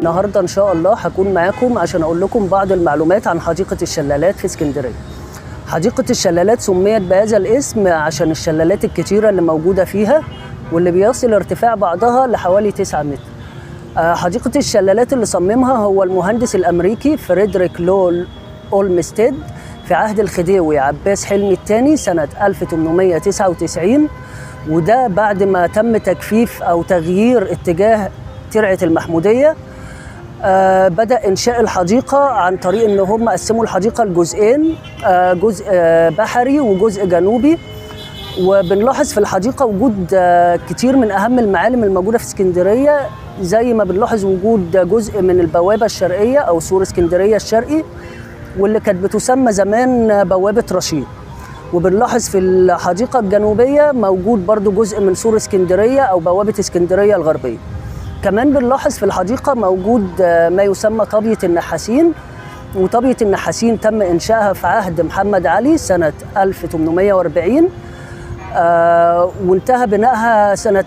النهارده ان شاء الله هكون معاكم عشان اقول لكم بعض المعلومات عن حديقه الشلالات في اسكندريه حديقه الشلالات سميت بهذا الاسم عشان الشلالات الكتيره اللي موجوده فيها واللي بيصل ارتفاع بعضها لحوالي 9 متر آه، حديقه الشلالات اللي صممها هو المهندس الامريكي فريدريك لول اولمستيد في عهد الخديوي عباس حلمي الثاني سنه 1899 وده بعد ما تم تجفيف او تغيير اتجاه ترعه المحموديه آه بدا انشاء الحديقه عن طريق ان هم قسموا الحديقه لجزئين آه جزء آه بحري وجزء جنوبي وبنلاحظ في الحديقه وجود آه كتير من اهم المعالم الموجوده في اسكندريه زي ما بنلاحظ وجود جزء من البوابه الشرقيه او سور اسكندريه الشرقي واللي كانت بتسمى زمان بوابه رشيد وبنلاحظ في الحديقه الجنوبيه موجود برضو جزء من سور اسكندريه او بوابه اسكندريه الغربيه كمان بنلاحظ في الحديقة موجود ما يسمى طابية النحاسين وطابية النحاسين تم إنشائها في عهد محمد علي سنة 1840 آه وانتهى بنائها سنة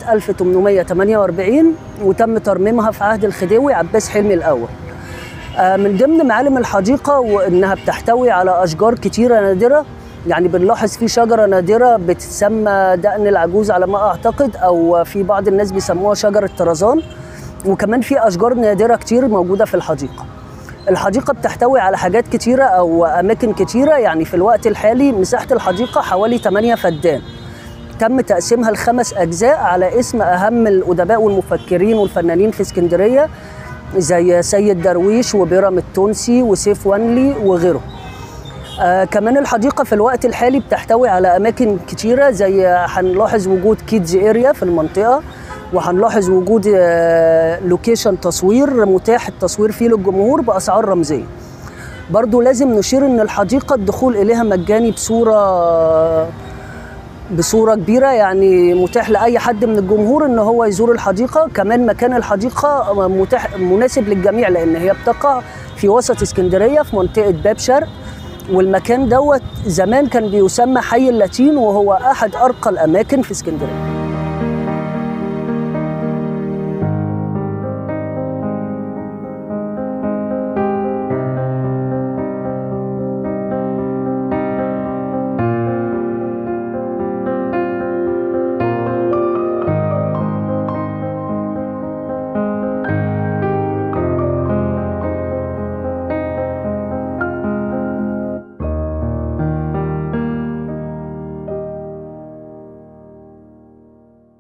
1848 وتم ترميمها في عهد الخديوي عباس حلمي الأول آه من ضمن معالم الحديقة وإنها بتحتوي على أشجار كتيرة نادرة يعني بنلاحظ في شجرة نادرة بتسمى دقن العجوز على ما أعتقد أو في بعض الناس بيسموها شجرة طرزان وكمان في أشجار نادرة كتير موجودة في الحديقة الحديقة بتحتوي على حاجات كتيرة أو أماكن كتيرة يعني في الوقت الحالي مساحة الحديقة حوالي 8 فدان تم تقسيمها لخمس أجزاء على اسم أهم الأدباء والمفكرين والفنانين في اسكندرية زي سيد درويش وبيرم التونسي وسيف وانلي وغيره آه كمان الحديقة في الوقت الحالي بتحتوي على أماكن كتيرة زي هنلاحظ وجود كيدز اريا في المنطقة وهنلاحظ وجود آه لوكيشن تصوير متاح التصوير فيه للجمهور بأسعار رمزية برضو لازم نشير ان الحديقة الدخول إليها مجاني بصورة بصورة كبيرة يعني متاح لأي حد من الجمهور إن هو يزور الحديقة كمان مكان الحديقة متاح مناسب للجميع لأن هي بتقع في وسط اسكندرية في منطقة باب شرق والمكان دوت زمان كان بيسمى حي اللاتين وهو احد ارقى الاماكن في اسكندريه